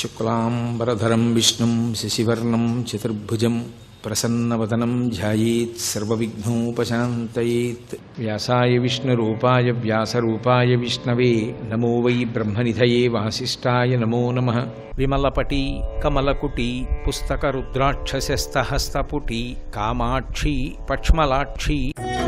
శుక్లాంబరధరం విష్ణుం శశివర్ణం చతుర్భుజం ప్రసన్నవదనం ధ్యాయేత్ సర్వవిఘ్నోపశాంతయేత్ వ్యాసాయ విష్ణురూపాయ వ్యాసరూపాయ విష్ణవే నమో వై బ్రహ్మనిధయే వాసిష్ఠాయ నమో నమః విమలపటి కమలకుటి పుస్తకరుద్రాక్షసస్తహస్తపుటి కామాక్షి పక్ష్మలాక్షి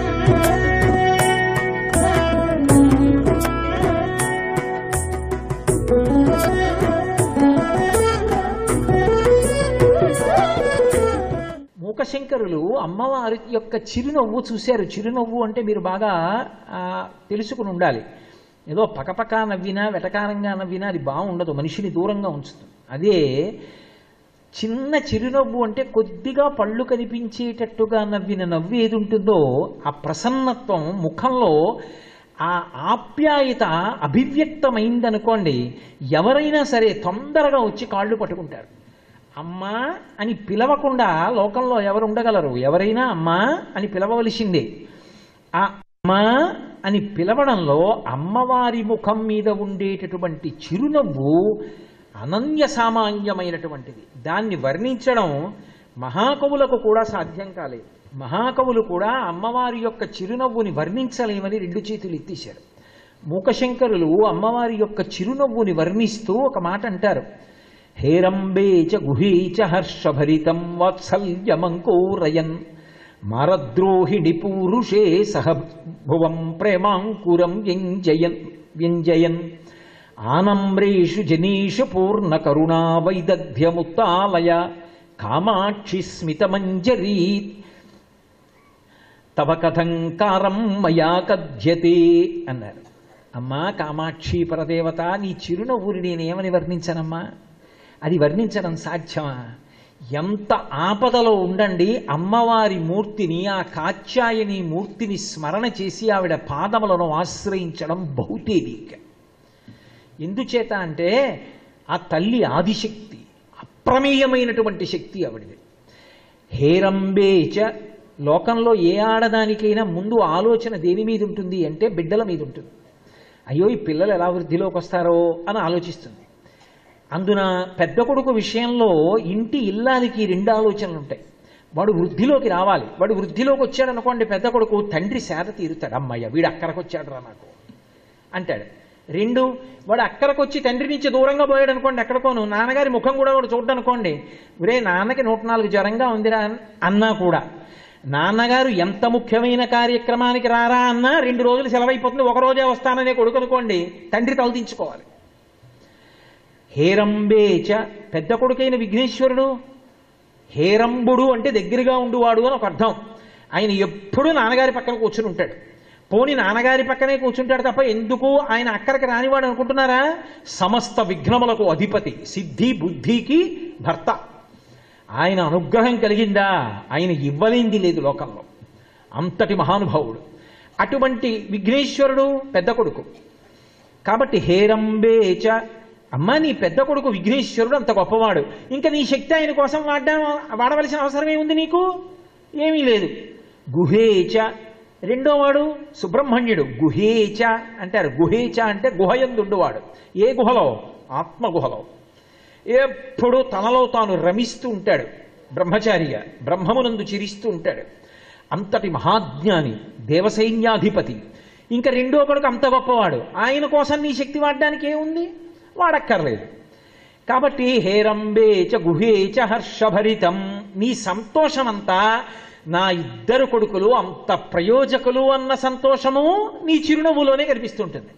మూకశంకరులు అమ్మవారి యొక్క చిరునవ్వు చూశారు చిరునవ్వు అంటే మీరు బాగా ఆ, తెలుసుకుని ఉండాలి ఏదో పకపక నవ్వినా వెటకారంగా నవ్వినా అది బాగుండదు మనిషిని దూరంగా ఉంచుతుంది అదే చిన్న చిరునవ్వు అంటే కొద్దిగా పళ్ళు కనిపించేటట్టుగా నవ్విన నవ్వు ఏది ఉంటుందో ఆ ప్రసన్నత్వం ముఖంలో ఆ ఆప్యాయత అభివ్యక్తమైందనుకోండి ఎవరైనా సరే తొందరగా వచ్చి కాళ్ళు పట్టుకుంటారు అమ్మా అని పిలవకుండా లోకంలో ఎవరు ఉండగలరు ఎవరైనా అమ్మా అని పిలవవలసిందే ఆ అమ్మా అని పిలవడంలో అమ్మవారి ముఖం మీద ఉండేటటువంటి చిరునవ్వు అనన్య సామాన్యమైనటువంటిది దాన్ని వర్ణించడం మహాకవులకు కూడా సాధ్యం కాలేదు మహాకవులు కూడా అమ్మవారి యొక్క చిరునవ్వుని వర్ణించలేమని రెండు చేతులు ఎత్తేశారు మూకశంకరులు అమ్మవారి యొక్క చిరునవ్వుని వర్ణిస్తూ ఒక మాట అంటారు హేరంబే చ గుహీ చ హర్షభరితం వాత్సల్యమంకోరయన్ మారద్రోహిణి పూరుషే సహ భువం ప్రేమాంకురం వ్యంజయన్ వ్యంజయన్ ఆనమ్రేషు జనీషు పూర్ణ కరుణా వైదగ్ధ్యముత్తాలయ కామాక్షి స్మితమంజరీ తవ కథంకారం మయా కథ్యతే అన్నారు అమ్మా కామాక్షి పరదేవత నీ చిరునవ్వుని నేనేమని వర్ణించనమ్మా అది వర్ణించడం సాధ్యమా ఎంత ఆపదలో ఉండండి అమ్మవారి మూర్తిని ఆ కాత్యాయని మూర్తిని స్మరణ చేసి ఆవిడ పాదములను ఆశ్రయించడం బహుతేలిక ఎందుచేత అంటే ఆ తల్లి ఆదిశక్తి అప్రమేయమైనటువంటి శక్తి ఆవిడది హేరంబేచ లోకంలో ఏ ఆడదానికైనా ముందు ఆలోచన దేని మీద ఉంటుంది అంటే బిడ్డల మీద ఉంటుంది అయ్యో ఈ పిల్లలు ఎలా వృద్ధిలోకి వస్తారో అని ఆలోచిస్తుంది అందున పెద్ద కొడుకు విషయంలో ఇంటి ఇల్లానికి రెండు ఆలోచనలు ఉంటాయి వాడు వృద్ధిలోకి రావాలి వాడు వృద్ధిలోకి వచ్చాడు అనుకోండి పెద్ద కొడుకు తండ్రి సేద తీరుతాడు అమ్మయ్య వీడు అక్కడికి వచ్చాడు రా నాకు అంటాడు రెండు వాడు అక్కడికి వచ్చి తండ్రి నుంచి దూరంగా పోయాడు అనుకోండి ఎక్కడికోను నాన్నగారి ముఖం కూడా వాడు చూడ్డం అనుకోండి ఒరే నాన్నకి నూట నాలుగు జ్వరంగా ఉందిరా అన్నా కూడా నాన్నగారు ఎంత ముఖ్యమైన కార్యక్రమానికి రారా అన్నా రెండు రోజులు సెలవైపోతుంది ఒక రోజే వస్తాననే కొడుకు అనుకోండి తండ్రి తలదించుకోవాలి హేరంబేచ పెద్ద కొడుకైన విఘ్నేశ్వరుడు హేరంబుడు అంటే దగ్గరగా ఉండువాడు అని ఒక అర్థం ఆయన ఎప్పుడూ నాన్నగారి పక్కన కూర్చుని ఉంటాడు పోని నాన్నగారి పక్కనే కూర్చుంటాడు తప్ప ఎందుకు ఆయన అక్కడికి రానివాడు అనుకుంటున్నారా సమస్త విఘ్నములకు అధిపతి సిద్ధి బుద్ధికి భర్త ఆయన అనుగ్రహం కలిగిందా ఆయన ఇవ్వలేంది లేదు లోకంలో అంతటి మహానుభావుడు అటువంటి విఘ్నేశ్వరుడు పెద్ద కొడుకు కాబట్టి హేరంబేచ అమ్మ నీ పెద్ద కొడుకు విఘ్నేశ్వరుడు అంత గొప్పవాడు ఇంకా నీ శక్తి ఆయన కోసం వాడ్డా వాడవలసిన అవసరం ఏముంది నీకు ఏమీ లేదు గుహేచ రెండో వాడు సుబ్రహ్మణ్యుడు గుహేచ అంటారు గుహేచ అంటే గుహయందుండువాడు ఏ గుహలో ఆత్మ గుహలో ఎప్పుడు తనలో తాను రమిస్తూ ఉంటాడు బ్రహ్మచారిగా బ్రహ్మమునందు చిరిస్తూ ఉంటాడు అంతటి మహాజ్ఞాని దేవసైన్యాధిపతి ఇంకా రెండో కొడుకు అంత గొప్పవాడు ఆయన కోసం నీ శక్తి వాడడానికి ఏముంది వాడక్కర్లేదు కాబట్టి హేరంబేచ గుహేచ హర్షభరితం నీ సంతోషమంతా నా ఇద్దరు కొడుకులు అంత ప్రయోజకులు అన్న సంతోషము నీ చిరునవ్వులోనే కనిపిస్తుంటుంది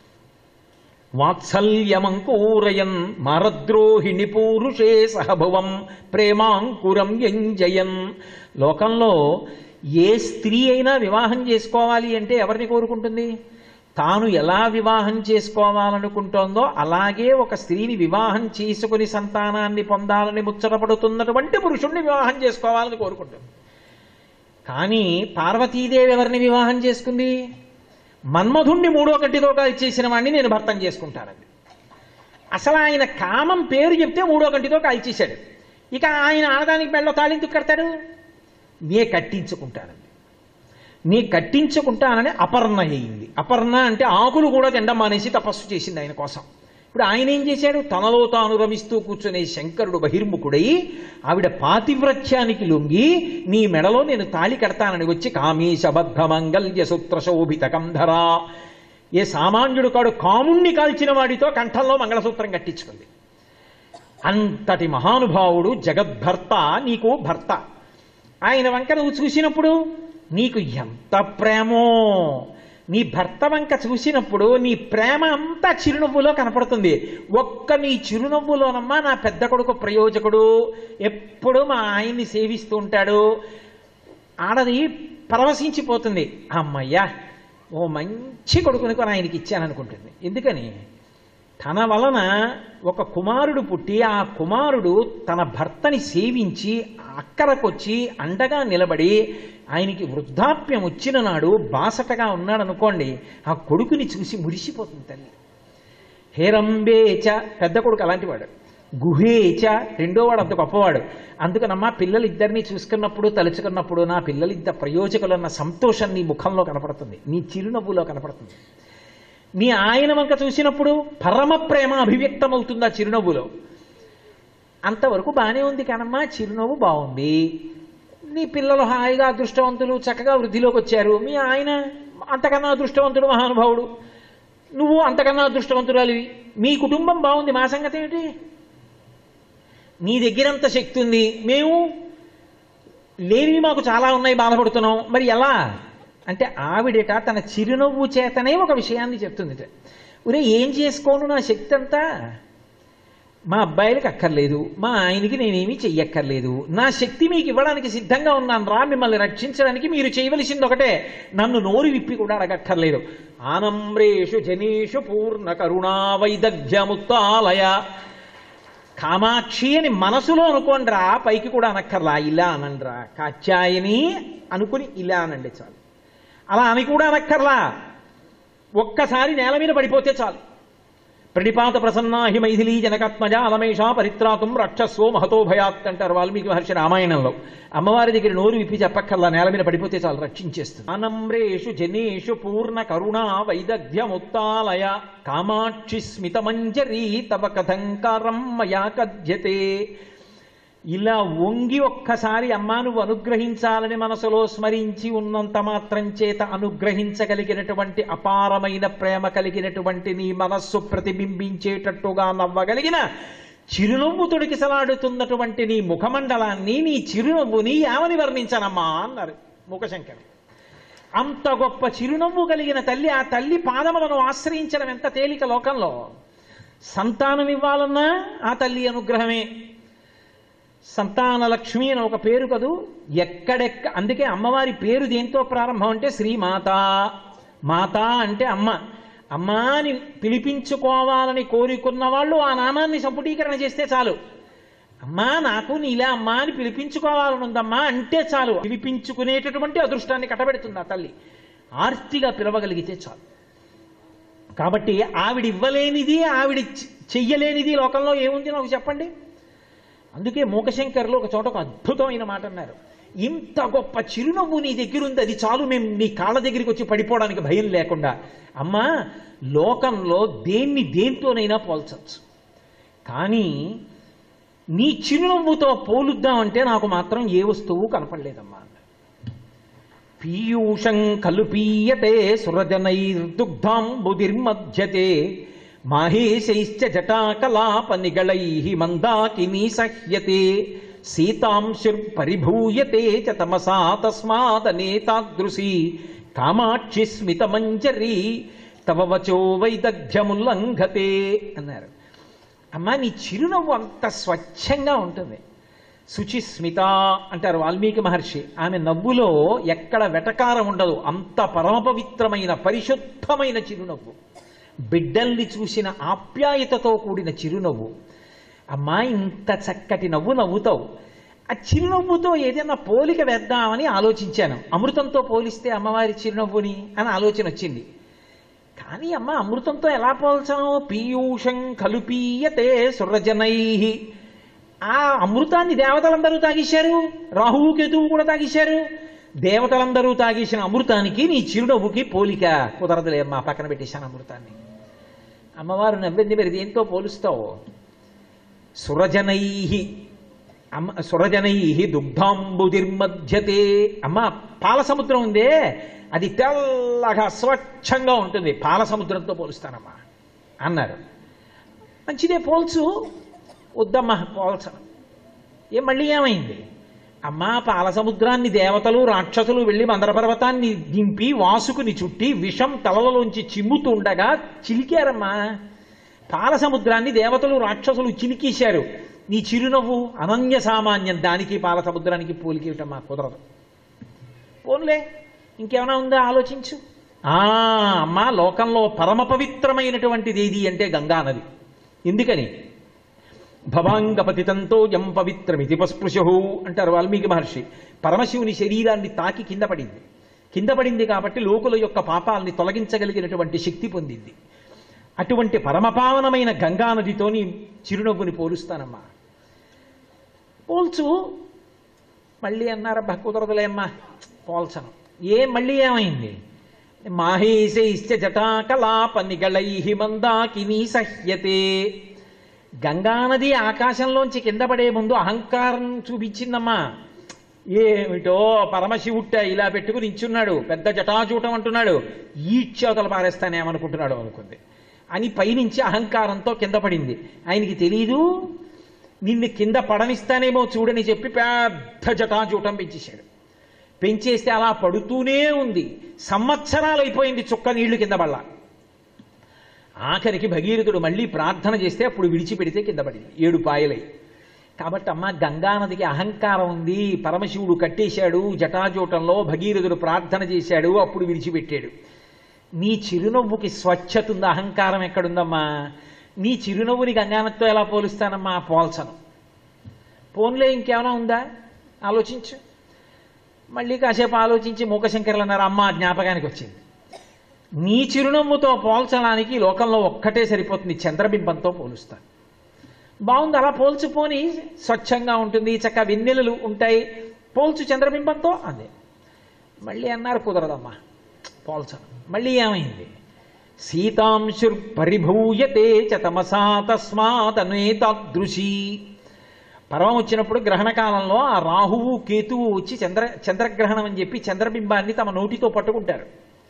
వాత్సల్యమంకూరయన్ మరద్రోహిణి పూరుషే సహభువం ప్రేమాంకురం ఎంజయన్ లోకంలో ఏ స్త్రీ అయినా వివాహం చేసుకోవాలి అంటే ఎవరిని కోరుకుంటుంది తాను ఎలా వివాహం చేసుకోవాలనుకుంటోందో అలాగే ఒక స్త్రీని వివాహం చేసుకుని సంతానాన్ని పొందాలని ముచ్చటపడుతున్నటువంటి పురుషుణ్ణి వివాహం చేసుకోవాలని కోరుకుంటుంది కానీ పార్వతీదేవి ఎవరిని వివాహం చేసుకుంది మన్మధుణ్ణి మూడో కంటితో కాల్చేసిన వాడిని నేను భర్తం చేసుకుంటానండి అసలు ఆయన కామం పేరు చెప్తే మూడో కంటితో కాల్చేశాడు ఇక ఆయన ఆడదానికి మెళ్ళో తాళిందుకు కడతాడు నే కట్టించుకుంటానండి నీ కట్టించుకుంటానని అపర్ణ అయింది అపర్ణ అంటే ఆకులు కూడా తినడం మానేసి తపస్సు చేసింది ఆయన కోసం ఇప్పుడు ఆయన ఏం చేశాడు తనలో తాను రమిస్తూ కూర్చునే శంకరుడు బహిర్ముఖుడై ఆవిడ పాతివ్రత్యానికి లొంగి నీ మెడలో నేను తాళి కడతానని వచ్చి కామీశ బద్ధ మంగళ్య సూత్ర శోభిత కంధరా ఏ సామాన్యుడు కాడు కాముణ్ణి కాల్చిన వాడితో కంఠంలో మంగళసూత్రం కట్టించుకుంది అంతటి మహానుభావుడు జగద్భర్త నీకు భర్త ఆయన వంక నువ్వు చూసినప్పుడు నీకు ఎంత ప్రేమో నీ భర్త వంక చూసినప్పుడు నీ ప్రేమ అంతా చిరునవ్వులో కనపడుతుంది ఒక్క నీ చిరునవ్వులోనమ్మా నా పెద్ద కొడుకు ప్రయోజకుడు ఎప్పుడు మా ఆయన్ని సేవిస్తూ ఉంటాడు ఆడది పరవశించిపోతుంది అమ్మయ్యా ఓ మంచి కొడుకుని కొని ఆయనకి ఇచ్చాననుకుంటుంది ఎందుకని తన వలన ఒక కుమారుడు పుట్టి ఆ కుమారుడు తన భర్తని సేవించి అక్కరకొచ్చి అండగా నిలబడి ఆయనకి వృద్ధాప్యం వచ్చిన నాడు బాసటగా ఉన్నాడు అనుకోండి ఆ కొడుకుని చూసి మురిసిపోతుంది తల్లి హేరంబేచ పెద్ద కొడుకు అలాంటివాడు గుహేచ రెండోవాడు అంత గొప్పవాడు అందుకనమ్మా పిల్లలిద్దరినీ చూసుకున్నప్పుడు తలుచుకున్నప్పుడు నా పిల్లలిద్దరు ప్రయోజకులన్న సంతోషం నీ ముఖంలో కనపడుతుంది నీ చిరునవ్వులో కనపడుతుంది నీ ఆయన వంక చూసినప్పుడు పరమ ప్రేమ అభివ్యక్తమవుతుంది ఆ చిరునవ్వులో అంతవరకు బాగానే ఉంది కానమ్మా చిరునవ్వు బాగుంది నీ పిల్లలు హాయిగా అదృష్టవంతులు చక్కగా వృద్ధిలోకి వచ్చారు మీ ఆయన అంతకన్నా అదృష్టవంతుడు మహానుభావుడు నువ్వు అంతకన్నా అదృష్టవంతురాలివి మీ కుటుంబం బాగుంది మా సంగతి ఏమిటి నీ దగ్గరంత శక్తి ఉంది మేము లేనివి మాకు చాలా ఉన్నాయి బాధపడుతున్నాం మరి ఎలా అంటే ఆవిడట తన చిరునవ్వు చేతనే ఒక విషయాన్ని చెప్తుంది ఒరే ఏం చేసుకోను నా శక్తి అంతా మా అబ్బాయిలకి అక్కర్లేదు మా ఆయనకి నేనేమీ చెయ్యక్కర్లేదు నా శక్తి మీకు ఇవ్వడానికి సిద్ధంగా ఉన్నాను రా మిమ్మల్ని రక్షించడానికి మీరు చేయవలసింది ఒకటే నన్ను నోరు విప్పి కూడా అడగక్కర్లేదు ఆనమ్రేషు జనేషు పూర్ణ కరుణా వైదగ్ధ్యముత్తాలయ కామాక్షి అని మనసులో అనుకోండిరా పైకి కూడా అనక్కర్లా ఇలా అనండ్రా కాత్యాయని అనుకుని ఇలా అనండి చాలు అలా అని కూడా అనక్కర్లా ఒక్కసారి నేల మీద పడిపోతే చాలు ప్రణిపాత ప్రసన్నాహి మైథిలీ జనకాత్మజ అలమేషా పరిత్రాతం రక్షస్వో మహతో భయాత్ అంటారు వాల్మీకి మహర్షి రామాయణంలో అమ్మవారి దగ్గర నోరు విప్పి చెప్పక్కర్లా నేల మీద పడిపోతే చాలు రక్షించేస్తుంది అనమ్రేషు జనేషు పూర్ణ కరుణా వైదగ్ధ్యముత్తాలయ కామాక్షి స్మితమంజరీ తవ కథంకారం మయా కథ్యతే ఇలా వంగి ఒక్కసారి అమ్మా నువ్వు అనుగ్రహించాలని మనసులో స్మరించి ఉన్నంత మాత్రం చేత అనుగ్రహించగలిగినటువంటి అపారమైన ప్రేమ కలిగినటువంటి నీ మనస్సు ప్రతిబింబించేటట్టుగా నవ్వగలిగిన చిరునవ్వు తొడికిసలాడుతున్నటువంటి నీ ముఖమండలాన్ని నీ చిరునవ్వుని ఏమని వర్ణించనమ్మా అన్నారు ముఖశంకర్ అంత గొప్ప చిరునవ్వు కలిగిన తల్లి ఆ తల్లి పాదములను ఆశ్రయించడం ఎంత తేలిక లోకంలో సంతానం ఇవ్వాలన్నా ఆ తల్లి అనుగ్రహమే సంతాన లక్ష్మి అని ఒక పేరు కదూ ఎక్కడెక్క అందుకే అమ్మవారి పేరు దేంతో ప్రారంభం అంటే శ్రీమాత మాత అంటే అమ్మ అమ్మా అని పిలిపించుకోవాలని కోరుకున్న వాళ్ళు ఆ నామాన్ని సంపుటీకరణ చేస్తే చాలు అమ్మా నాకు నీలా అమ్మా అని పిలిపించుకోవాలని ఉందమ్మా అంటే చాలు పిలిపించుకునేటటువంటి అదృష్టాన్ని కట్టబెడుతుంది ఆ తల్లి ఆర్తిగా పిలవగలిగితే చాలు కాబట్టి ఆవిడ ఇవ్వలేనిది ఆవిడ చె- చెయ్యలేనిది లోకంలో ఏముంది నాకు చెప్పండి అందుకే మూకశంకర్లో ఒక చోట ఒక అద్భుతమైన మాట అన్నారు ఇంత గొప్ప చిరునవ్వు నీ దగ్గర ఉంది అది చాలు మేము నీ కాళ్ళ దగ్గరికి వచ్చి పడిపోవడానికి భయం లేకుండా అమ్మా లోకంలో దేన్ని దేంతోనైనా పోల్చచ్చు కానీ నీ చిరునవ్వుతో పోలుద్దామంటే నాకు మాత్రం ఏ వస్తువు కనపడలేదమ్మా అన్నారు. పీయూషం కలుపీయతే సురజనైర్దుగ్ధాంబుదిర్మధ్యతే మాహేశైశ్చ జటాకలాప నిగళై మందాకినీ సహ్యతే సీతాంశుర్పరిభూయతే చ తమసా తస్మాదనేతాదృశీ కామాక్షి స్మితమంజరీ తవ వచో వైదగ్ధ్యముల్లంఘతే అన్నారు అమ్మా నీ చిరునవ్వు అంత స్వచ్ఛంగా ఉంటుంది శుచిస్మిత అంటారు వాల్మీకి మహర్షి ఆమె నవ్వులో ఎక్కడ వెటకారం ఉండదు అంత పరమ పవిత్రమైన పరిశుద్ధమైన చిరునవ్వు బిడ్డల్ని చూసిన ఆప్యాయతతో కూడిన చిరునవ్వు అమ్మా ఇంత చక్కటి నవ్వు నవ్వుతావు ఆ చిరునవ్వుతో ఏదైనా పోలిక వేద్దామని ఆలోచించాను అమృతంతో పోలిస్తే అమ్మవారి చిరునవ్వుని అని ఆలోచన వచ్చింది కానీ అమ్మ అమృతంతో ఎలా పోల్చను పీయూషం కలుపీయతే సురజనై ఆ అమృతాన్ని దేవతలందరూ తాగేశారు రాహువు కేతువు కూడా తాగేశారు దేవతలందరూ తాగేసిన అమృతానికి నీ చిరునవ్వుకి పోలిక కుదరదులే అమ్మా పక్కన పెట్టేశాను అమృతాన్ని అమ్మవారు నవ్వింది మరి దేంతో పోలుస్తావు సురజనై అమ్మ సురజనై దుగ్ధాంబుదిర్మధ్యతే అమ్మ పాల సముద్రం ఉందే అది తెల్లగా స్వచ్ఛంగా ఉంటుంది పాల సముద్రంతో పోలుస్తానమ్మా అన్నారు మంచిదే పోల్చు వద్దమ్మా పోల్చను ఏం మళ్ళీ ఏమైంది అమ్మా పాల సముద్రాన్ని దేవతలు రాక్షసులు వెళ్ళి మందర పర్వతాన్ని దింపి వాసుకుని చుట్టి విషం తలలలోంచి చిమ్ముతుండగా చిలికారమ్మా పాల సముద్రాన్ని దేవతలు రాక్షసులు చిలికేశారు నీ చిరునవ్వు అనన్య సామాన్యం దానికి పాల సముద్రానికి పోలికేయటమ్మా కుదరదు పోన్లే ఇంకేమైనా ఉందా ఆలోచించు ఆ అమ్మా లోకంలో పరమ పవిత్రమైనటువంటిది ఏది అంటే గంగా నది ఎందుకని భవాంగపతితంతో యం పవిత్రమితి పస్పృశు అంటారు వాల్మీకి మహర్షి పరమశివుని శరీరాన్ని తాకి కింద పడింది కింద పడింది కాబట్టి లోకుల యొక్క పాపాలని తొలగించగలిగినటువంటి శక్తి పొందింది అటువంటి పరమపావనమైన గంగా నదితోని చిరునవ్వుని పోలుస్తానమ్మా పోల్చు మళ్ళీ అన్నారబ్బా కుదరదులే అమ్మా పోల్చను ఏం మళ్ళీ ఏమైంది మాహేశైశ్చ జటాకలాప నిగళై మందాకినీ సహ్యతే గంగానది ఆకాశంలోంచి కింద పడే ముందు అహంకారం చూపించిందమ్మా ఏమిటో పరమశివుట్ట ఇలా పెట్టుకుని ఇచ్చున్నాడు పెద్ద జటాజూటం అంటున్నాడు ఈడ్చేతలు పారేస్తానేమనుకుంటున్నాడు అనుకుంది అని పైనుంచి అహంకారంతో కింద పడింది ఆయనకి తెలీదు నిన్ను కింద పడనిస్తానేమో చూడని చెప్పి పెద్ద జటాజూటం పెంచేశాడు పెంచేస్తే అలా పడుతూనే ఉంది సంవత్సరాలు అయిపోయింది చుక్క నీళ్లు కింద పడలా ఆఖరికి భగీరథుడు మళ్ళీ ప్రార్థన చేస్తే అప్పుడు విడిచిపెడితే కింద పడింది ఏడు పాయలై కాబట్టి అమ్మ గంగానదికి అహంకారం ఉంది పరమశివుడు కట్టేశాడు జటాజూటంలో భగీరథుడు ప్రార్థన చేశాడు అప్పుడు విడిచిపెట్టాడు నీ చిరునవ్వుకి స్వచ్ఛత ఉంది అహంకారం ఎక్కడుందమ్మా నీ చిరునవ్వుని గంగానదితో ఎలా పోలుస్తానమ్మా పోల్చను పోన్లే ఇంకేమైనా ఉందా ఆలోచించు మళ్ళీ కాసేపు ఆలోచించి మూకశంకర్లు అన్నారు అమ్మ జ్ఞాపకానికి వచ్చింది నీ చిరునవ్వుతో పోల్చడానికి ఈ లోకంలో ఒక్కటే సరిపోతుంది చంద్రబింబంతో పోలుస్తా బాగుంది అలా పోల్చుపోని స్వచ్ఛంగా ఉంటుంది చక్క వెన్నెలలు ఉంటాయి పోల్చు చంద్రబింబంతో అదే మళ్ళీ అన్నారు కుదరదమ్మా పోల్చను మళ్ళీ ఏమైంది సీతాంశుర్ పరిభూయతే చ తమసా తస్మాతనేతాదృశీ పర్వం వచ్చినప్పుడు గ్రహణ కాలంలో ఆ రాహువు కేతువు వచ్చి చంద్ర చంద్రగ్రహణం అని చెప్పి చంద్రబింబాన్ని తమ నోటితో పట్టుకుంటారు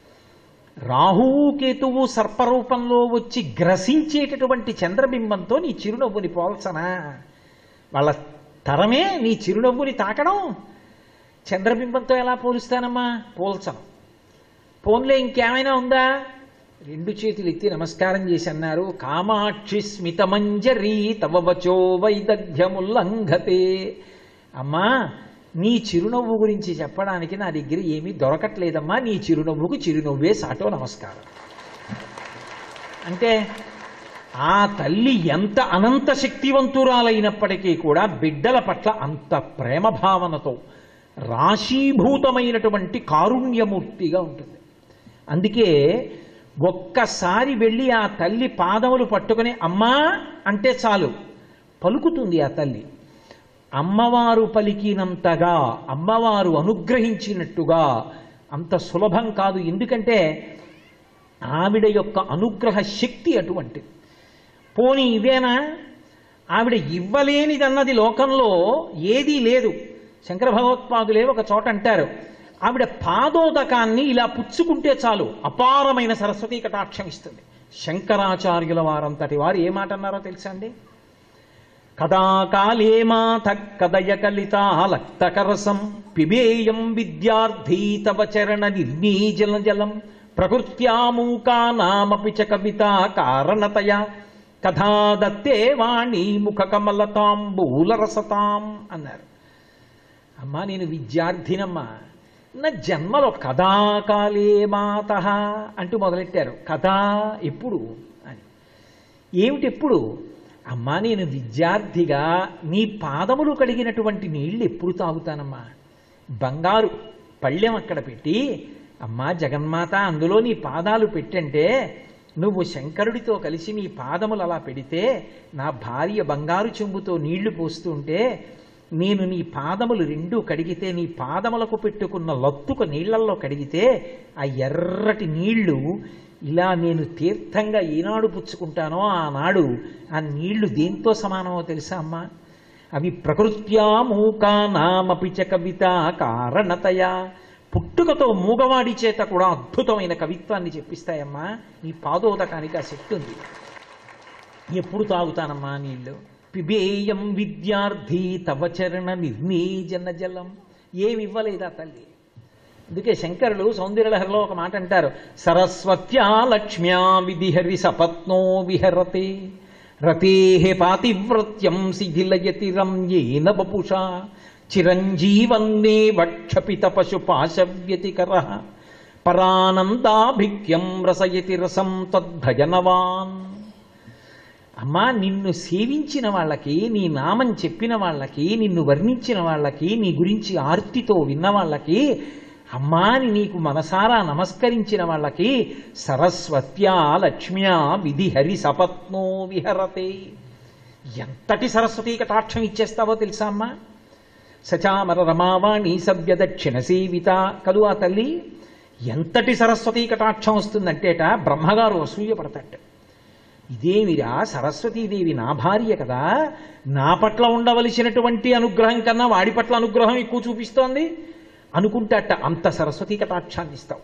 రాహువు కేతువు సర్పరూపంలో వచ్చి గ్రసించేటటువంటి చంద్రబింబంతో నీ చిరునవ్వుని పోల్చనా వాళ్ళ తరమే నీ చిరునవ్వుని తాకడం చంద్రబింబంతో ఎలా పోలుస్తానమ్మా పోల్చను పోన్లే ఇంకేమైనా ఉందా రెండు చేతులు ఎత్తి నమస్కారం చేసి అన్నారు కామాక్షి స్మితమంజరీ తవ వచో వైదగ్ధ్యముల్లంఘతే అమ్మా నీ చిరునవ్వు గురించి చెప్పడానికి నా దగ్గర ఏమీ దొరకట్లేదమ్మా నీ చిరునవ్వుకు చిరునవ్వే సాటో నమస్కారం అంటే ఆ తల్లి ఎంత అనంత శక్తివంతురాలైనప్పటికీ కూడా బిడ్డల పట్ల అంత ప్రేమ భావనతో రాశీభూతమైనటువంటి కారుణ్యమూర్తిగా ఉంటుంది అందుకే ఒక్కసారి వెళ్ళి ఆ తల్లి పాదములు పట్టుకుని అమ్మా అంటే చాలు పలుకుతుంది ఆ తల్లి అమ్మవారు పలికినంతగా అమ్మవారు అనుగ్రహించినట్టుగా అంత సులభం కాదు ఎందుకంటే ఆవిడ యొక్క అనుగ్రహ శక్తి అటువంటిది పోనీ ఇవేనా ఆవిడ ఇవ్వలేనిదన్నది లోకంలో ఏదీ లేదు శంకర భగవత్పాదులే ఒక చోట అంటారు ఆవిడ పాదోదకాన్ని ఇలా పుచ్చుకుంటే చాలు అపారమైన సరస్వతీ కటాక్షం ఇస్తుంది శంకరాచార్యుల వారంతటి వారు ఏ మాట అన్నారో తెలుసా అండి కదా కాలే మాథ కదయ కలితాలక్తకరసం పిబేయం విద్యార్థీ తవ చరణ నిర్మీజల జలం ప్రకృత్యామూకానామపి చ కవిత కారణతయ కథా దత్తే వాణి ముఖ కమలతాంబూలరసతాం అన్నారు అమ్మా నేను విద్యార్థినమ్మా నా జన్మలో కథాకాలే మాత అంటూ మొదలెట్టారు కథా ఎప్పుడు అని ఏమిటి ఎప్పుడు అమ్మా నేను విద్యార్థిగా నీ పాదములు కడిగినటువంటి నీళ్లు ఎప్పుడు తాగుతానమ్మా బంగారు పళ్ళెం అక్కడ పెట్టి అమ్మా జగన్మాత అందులో నీ పాదాలు పెట్టంటే నువ్వు శంకరుడితో కలిసి నీ పాదములు అలా పెడితే నా భార్య బంగారు చెంబుతో నీళ్లు పోస్తుంటే నేను నీ పాదములు రెండూ కడిగితే నీ పాదములకు పెట్టుకున్న లత్తుక నీళ్లల్లో కడిగితే ఆ ఎర్రటి నీళ్లు ఇలా నేను తీర్థంగా ఈనాడు పుచ్చుకుంటానో ఆనాడు ఆ నీళ్లు దేంతో సమానమో తెలుసా అమ్మా అవి ప్రకృత్యా మూకానామపి చ కవిత కారణతయా పుట్టుకతో మూగవాడి చేత కూడా అద్భుతమైన కవిత్వాన్ని చెప్పిస్తాయమ్మా ఈ పాదోదకానికి ఆ శక్తి ఉంది ఎప్పుడు తాగుతానమ్మా నీళ్ళు పిబేయం విద్యార్థి తవ చరణ నిర్నీజన జలం ఏమి ఇవ్వలేదా తల్లి అందుకే శంకరులు సౌందర్యలహరిలో ఒక మాట అంటారు సరస్వత్యా లక్ష్మ్యా విధిహరి సపత్నో విహరతే రతే పాతివ్రత్యం శిథిలయతి రమ్యేన బపుషా చిరంజీవన్నే వక్షపిత పశు పాశవ్యతికర పరానందాభిక్యం రసయతి రసం తద్భజనవాన్ అమ్మా నిన్ను సేవించిన వాళ్ళకి నీ నామం చెప్పిన వాళ్ళకి నిన్ను వర్ణించిన వాళ్ళకి నీ గురించి ఆర్తితో విన్న వాళ్ళకి అమ్మా అని నీకు మనసారా నమస్కరించిన వాళ్ళకి సరస్వత్యా లక్ష్మ్యా విధి హరి సపత్నో విహరతే ఎంతటి సరస్వతీ కటాక్షం ఇచ్చేస్తావో తెలుసా అమ్మా సచామర రమావాణి సవ్య దక్షిణ సేవిత కదు ఆ తల్లి ఎంతటి సరస్వతీ కటాక్షం వస్తుందంటేట బ్రహ్మగారు అసూయ పడతాట ఇదేమిరా సరస్వతీదేవి నా భార్య కదా నా పట్ల ఉండవలసినటువంటి అనుగ్రహం కన్నా వాడి పట్ల అనుగ్రహం ఎక్కువ చూపిస్తోంది అనుకుంటాట అంత సరస్వతీ కటాక్షాన్ని ఇస్తావు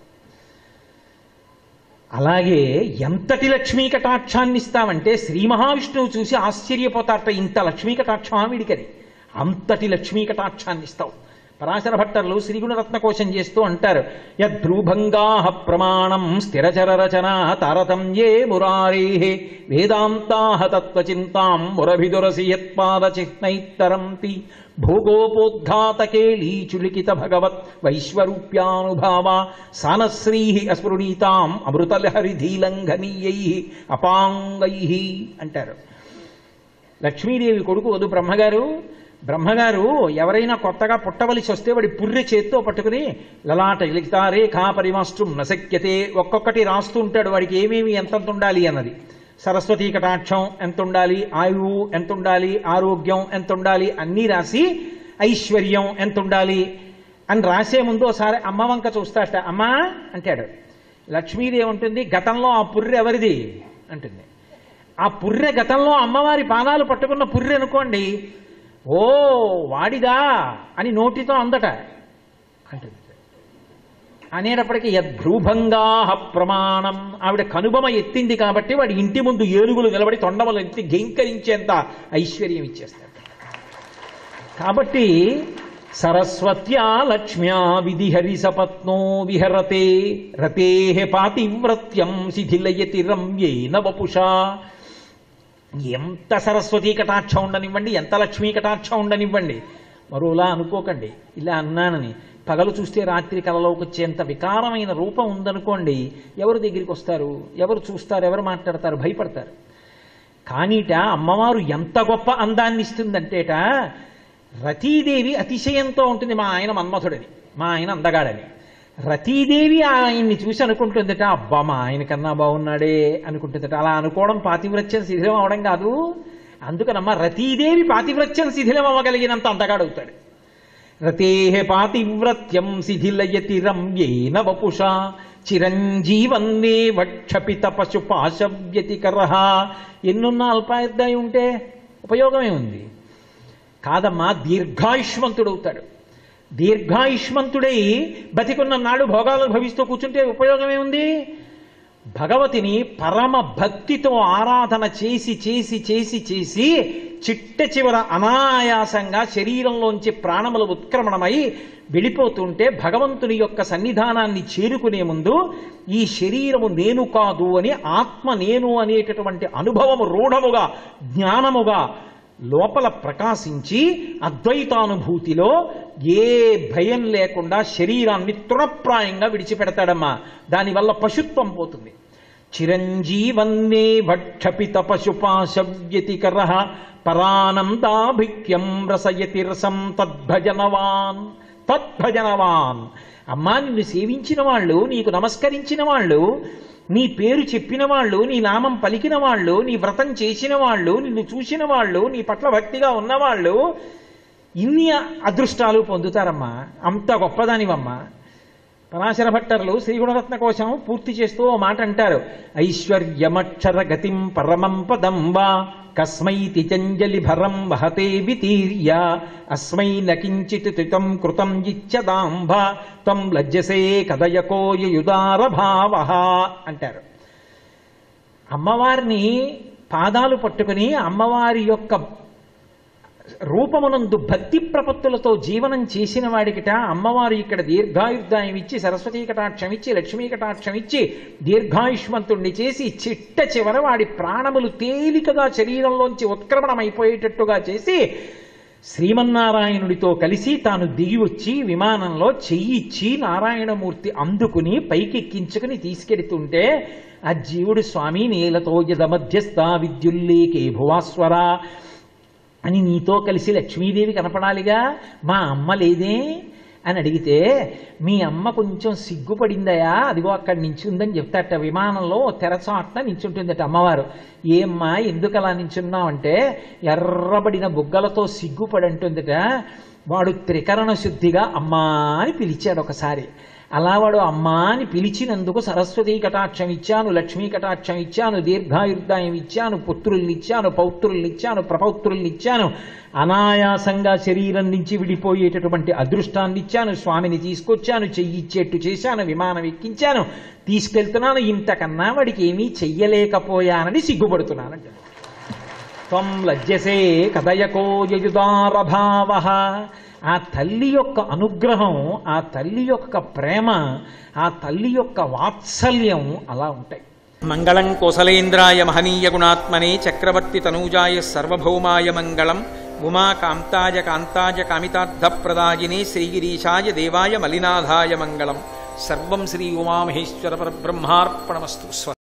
అలాగే ఎంతటి లక్ష్మీ కటాక్షాన్ని ఇస్తావంటే శ్రీ మహావిష్ణువు చూసి ఆశ్చర్యపోతారట ఇంత లక్ష్మీ కటాక్షమా వీడికని అంతటి లక్ష్మీ కటాక్షాన్ని ఇస్తావు పరాశర భట్టర్లు శ్రీగుణరత్న కోశం చేస్తూ అంటారు యద్రూభంగా ప్రమాణం స్థిరచర రచన తారతమ్యే మురారే వేదాంతా తత్వచింతాం మురభిదురసి యత్పాద చిహ్నైత్తరంతి భోగోపోద్ఘాతకేళీ చులికిత భగవత్ వైశ్వరూప్యానుభావ సానశ్రీ అస్ఫురణీతాం అమృతలహరిధీలంఘనీయై అపాంగై అంటారు లక్ష్మీదేవి కొడుకు వదు బ్రహ్మగారు బ్రహ్మగారు ఎవరైనా కొత్తగా పుట్టవలసి వస్తే వాడి పుర్రె చేత్తో పట్టుకుని లలాట లిఖితారేఖా పరిమాష్టం నశక్యతే ఒక్కొక్కటి రాస్తూ ఉంటాడు వాడికి ఏమేమి ఎంతంత ఉండాలి అన్నది సరస్వతీ కటాక్షం ఎంత ఉండాలి ఆయువు ఎంత ఉండాలి ఆరోగ్యం ఎంత ఉండాలి అన్నీ రాసి ఐశ్వర్యం ఎంత ఉండాలి అని రాసే ముందు ఒకసారి అమ్మ వంక చూస్తాట అమ్మా అంటాడు లక్ష్మీదేవి ఉంటుంది గతంలో ఆ పుర్రె ఎవరిది అంటుంది ఆ పుర్రె గతంలో అమ్మవారి పాదాలు పట్టుకున్న పుర్రె అనుకోండి ఓ వాడిదా అని నోటితో అందట అంటుంది అనేటప్పటికీ యద్భ్రూభంగా ప్రమాణం ఆవిడ కనుబొమ ఎత్తింది కాబట్టి వాడి ఇంటి ముందు ఏనుగులు నిలబడి తొండమలు ఎత్తి గెంకరించేంత ఐశ్వర్యం ఇచ్చేస్తాడు కాబట్టి సరస్వత్యా లక్ష్మ్యా విధిహరి సపత్నో విహరతే రతే పాతివ్రత్యం శిథిలయతి రమ్యేన వపుషా ఎంత సరస్వతీ కటాక్షం ఉండనివ్వండి ఎంత లక్ష్మీ కటాక్షం ఉండనివ్వండి మరోలా అనుకోకండి ఇలా అన్నానని పగలు చూస్తే రాత్రి కలలోకి వచ్చేంత వికారమైన రూపం ఉందనుకోండి ఎవరు దగ్గరికి వస్తారు ఎవరు చూస్తారు ఎవరు మాట్లాడతారు భయపడతారు కానీట అమ్మవారు ఎంత గొప్ప అందాన్ని ఇస్తుందంటేట రతీదేవి అతిశయంతో ఉంటుంది మా ఆయన మన్మథుడని మా ఆయన అందగాడని రతీదేవి ఆయన్ని చూసి అనుకుంటుందట అబ్బా మా ఆయన కన్నా బాగున్నాడే అనుకుంటుందట అలా అనుకోవడం పాతివ్రత్యం శిథిలం అవడం కాదు అందుకనమ్మా రతీదేవి పాతివ్రత్యం శిథిలం అవ్వగలిగినంత అందగాడవుతాడు రతే పాతివ్రత్యం శిథిలయతి రమ్యేన వపుషా చిరంజీవన్నే వక్షపిత పశు పాశవ్యతికర ఎన్నున్న అల్పాయుద్ధాయి ఉంటే ఉపయోగమే ఉంది కాదమ్మా దీర్ఘాయుష్మంతుడవుతాడు దీర్ఘాయుష్మంతుడై బతికున్న నాడు భోగాలు భవిస్తూ కూర్చుంటే ఉపయోగమే ఉంది భగవతిని పరమ భక్తితో ఆరాధన చేసి చేసి చేసి చేసి చిట్ట చివర అనాయాసంగా శరీరంలోంచి ప్రాణములు ఉత్క్రమణమై వెళ్ళిపోతుంటే భగవంతుని యొక్క సన్నిధానాన్ని చేరుకునే ముందు ఈ శరీరము నేను కాదు అని ఆత్మ నేను అనేటటువంటి అనుభవము రూఢముగా జ్ఞానముగా లోపల ప్రకాశించి అద్వైతానుభూతిలో ఏ భయం లేకుండా శరీరాన్ని తృణప్రాయంగా విడిచిపెడతాడమ్మా దానివల్ల పశుత్వం పోతుంది చిరంజీవన్నే భక్షపిత పశుపాశవ్యతికర పరానందాభిక్యం రసయతి రసం తద్భజనవాన్ తద్భజనవాన్ అమ్మా నిన్ను సేవించిన వాళ్ళు నీకు నమస్కరించిన వాళ్ళు నీ పేరు చెప్పిన వాళ్ళు నీ నామం పలికిన వాళ్ళు నీ వ్రతం చేసిన వాళ్ళు నిన్ను చూసిన వాళ్ళు నీ పట్ల భక్తిగా ఉన్నవాళ్ళు ఇన్ని అదృష్టాలు పొందుతారమ్మా అంత గొప్పదానివమ్మా పరాశర భట్టర్లు శ్రీగుణరత్న కోశం పూర్తి చేస్తూ ఓ మాట అంటారు ఐశ్వర్యమక్షర గతిం పరమం పదం వా కస్మైతి చంజలి భరం వహతే వితీర్య అస్మై నకించిత్ త్రితం కృతం ఇచ్చదాంబ త్వం లజ్జసే కదయకోయుదార భావ అంటారు అమ్మవారిని పాదాలు పట్టుకుని అమ్మవారి యొక్క రూపమునందు భక్తి ప్రపత్తులతో జీవనం చేసిన వాడికిట అమ్మవారు ఇక్కడ దీర్ఘాయుర్దాయం ఇచ్చి సరస్వతీ కటాక్షం ఇచ్చి లక్ష్మీ కటాక్షం ఇచ్చి దీర్ఘాయుష్మంతుణ్ణి చేసి చిట్ట చివర వాడి ప్రాణములు తేలికగా శరీరంలోంచి ఉత్క్రమణమైపోయేటట్టుగా చేసి శ్రీమన్నారాయణుడితో కలిసి తాను దిగి వచ్చి విమానంలో చెయ్యిచ్చి నారాయణమూర్తి అందుకుని పైకెక్కించుకుని తీసుకెడుతుంటే ఆ జీవుడు స్వామి నీలతో యద మధ్యస్థ విద్యుల్లేకే భువాస్వర అని నీతో కలిసి లక్ష్మీదేవి కనపడాలిగా మా అమ్మ లేదే అని అడిగితే మీ అమ్మ కొంచెం సిగ్గుపడిందయా అదిగో అక్కడ నించుందని చెప్తాట విమానంలో తెరచాట్న నించుంటుందట అమ్మవారు ఏమ్మా ఎందుకు అలా నించున్నావు అంటే ఎర్రబడిన బుగ్గలతో సిగ్గుపడి అంటుందట వాడు త్రికరణ శుద్ధిగా అమ్మా అని పిలిచాడు ఒకసారి అలా వాడు అమ్మా అని పిలిచినందుకు సరస్వతీ కటాక్షం ఇచ్చాను లక్ష్మీ కటాక్షం ఇచ్చాను దీర్ఘాయుర్దాయం ఇచ్చాను పుత్రుల్ని ఇచ్చాను పౌత్రుల్ని ఇచ్చాను ప్రపౌత్రుల్ని ఇచ్చాను అనాయాసంగా శరీరం నుంచి విడిపోయేటటువంటి అదృష్టాన్ని ఇచ్చాను స్వామిని తీసుకొచ్చాను చెయ్యిచ్చేట్టు చేశాను విమానం ఎక్కించాను తీసుకెళ్తున్నాను ఇంతకన్నా వాడికి ఏమీ చెయ్యలేకపోయానని సిగ్గుపడుతున్నానంటే త్వం లజ్జసే కదయకో యయుదారభావ ఆ తల్లి యొక్క అనుగ్రహం ఆ తల్లి యొక్క ప్రేమ ఆ తల్లి యొక్క వాత్సల్యం అలా ఉంటాయి మంగళం కోసలేంద్రాయ మహనీయ గుణాత్మనే చక్రవర్తి తనూజాయ సర్వభౌమాయ మంగళం ఉమా కాంతాయ కాంతాయ కామితార్థప్రదాయినే శ్రీగిరీశాయ దేవాయ మలినాథాయ మంగళం సర్వం శ్రీ ఉమామహేశ్వర పరబ్రహ్మార్పణమస్తు స్వ